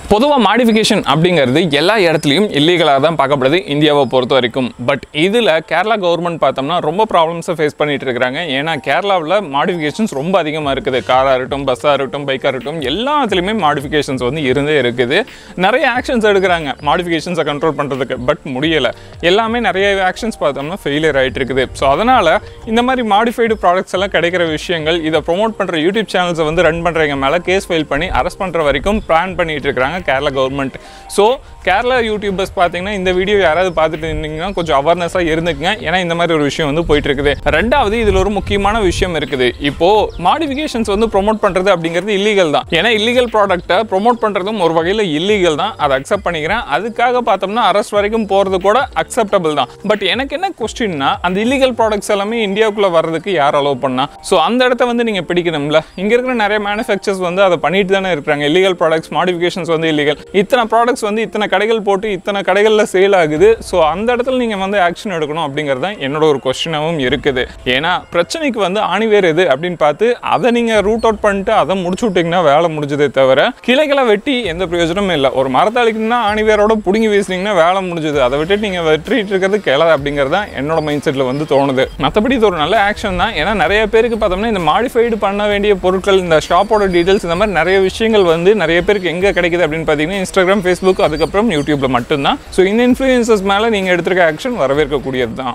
பொதுவாக மாடிஃபிகேஷன் அப்படிங்கிறது எல்லா இடத்துலையும் இல்லீகலாக தான் பார்க்கப்படுது இந்தியாவை பொறுத்த வரைக்கும் பட் இதில் கேரளா கவர்மெண்ட் பார்த்தோம்னா ரொம்ப ப்ராப்ளம்ஸை ஃபேஸ் பண்ணிட்டு இருக்காங்க ஏன்னா கேரளாவில் மாடிஃபிகேஷன்ஸ் ரொம்ப அதிகமாக இருக்குது காராக இருக்கட்டும் பஸ்ஸாக இருக்கட்டும் பைக்காக இருக்கட்டும் எல்லாத்துலேயுமே மாடிஃபிகேஷன்ஸ் வந்து இருந்தே இருக்குது நிறைய ஆக்ஷன்ஸ் எடுக்கிறாங்க மாடிஃபிகேஷன்ஸை கண்ட்ரோல் பண்ணுறதுக்கு பட் முடியலை எல்லாமே நிறைய ஆக்ஷன்ஸ் பார்த்தோம்னா ஃபெயிலியர் ஆகிட்டு இருக்குது ஸோ அதனால் இந்த மாதிரி மாடிஃபைடு ப்ராடக்ட்ஸ் எல்லாம் கிடைக்கிற விஷயங்கள் இதை ப்ரோமோட் பண்ணுற யூடியூப் சேனல்ஸை வந்து ரன் பண்ணுறவங்க மேலே கேஸ் ஃபைல் பண்ணி அரெஸ்ட் பண்ணுற வரைக்கும் பிளான் பண்ணிட்டு இருக்காங்க Kerala government so Kerala YouTubers பார்த்தீங்கன்னா இந்த வீடியோ யாராவது பார்த்துட்டு இருந்தீங்கன்னா கொஞ்சம் அவேர்னஸாக இருந்துக்குங்க ஏன்னா இந்த மாதிரி ஒரு விஷயம் வந்து போயிட்டு இருக்குது ரெண்டாவது இதில் ஒரு முக்கியமான விஷயம் இருக்குது இப்போ மாடிஃபிகேஷன்ஸ் வந்து ப்ரோமோட் பண்ணுறது அப்படிங்கிறது இல்லீகல் தான் ஏன்னா இல்லீகல் ப்ராடக்ட்டை ப்ரோமோட் பண்ணுறதும் ஒரு வகையில் இல்லீகல் தான் அதை அக்செப்ட் பண்ணிக்கிறேன் அதுக்காக பார்த்தோம்னா அரெஸ்ட் வரைக்கும் போகிறது கூட அக்செப்டபிள் தான் பட் எனக்கு என்ன கொஸ்டின்னா அந்த இல்லீகல் ப்ராடக்ட்ஸ் எல்லாமே இந்தியாவுக்குள்ளே வர்றதுக்கு யார் அலோவ் பண்ணா ஸோ அந்த இடத்த வந்து நீங்கள் பிடிக்கணும்ல இங்கே இருக்கிற நிறைய மேனுஃபேக்சர்ஸ் வந்து அதை பண்ணிட்டு தானே இருக்கிறாங்க இல்லீகல் ப்ராடக்ட்ஸ் மாடிஃபிகேஷன்ஸ் வந்து இல்லீகல் இத்தனை ப்ராடக்ட்ஸ் வந்து இத்தனை கடைகள் போட்டு இத்தனை கடைகளில் சேல் ஆகுது ஸோ அந்த இடத்துல நீங்கள் வந்து ஆக்ஷன் எடுக்கணும் அப்படிங்கிறது தான் என்னோட ஒரு கொஸ்டினாகவும் இருக்குது ஏன்னா பிரச்சனைக்கு வந்து ஆணிவேர் எது அப்படின்னு பார்த்து அதை நீங்கள் ரூட் அவுட் பண்ணிட்டு அதை முடிச்சு விட்டீங்கன்னா வேலை முடிஞ்சதே தவிர கிளைகளை வெட்டி எந்த பிரயோஜனமும் இல்லை ஒரு மரத்தை அழிக்கணும்னா ஆணிவேரோட பிடுங்கி வீசினீங்கன்னா வேலை முடிஞ்சது அதை விட்டுட்டு நீங்கள் வெட்டிட்டு இருக்கிறது கிளை அப்படிங்கிறது தான் என்னோட மைண்ட் செட்டில் வந்து தோணுது மற்றபடி இது ஒரு நல்ல ஆக்ஷன் தான் ஏன்னா நிறைய பேருக்கு பார்த்தோம்னா இந்த மாடிஃபைடு பண்ண வேண்டிய பொருட்கள் இந்த ஷாப்போட டீடைல்ஸ் இந்த மாதிரி நிறைய விஷயங்கள் வந்து நிறைய பேருக்கு எங்கே கிடைக்குது அப்படின்னு பார்த்தீங்கன்னா இன்ஸ்டாகிராம் ஃபேஸ்புக் அதுக்கப்புறம் யூடியூப்ல மட்டும்தான் ஸோ இந்த இன்ஃப்ளூயன்சஸ் மேலே நீங்கள் எடுத்திருக்க ஆக்ஷன் வரவேற்கக்கூடியது தான்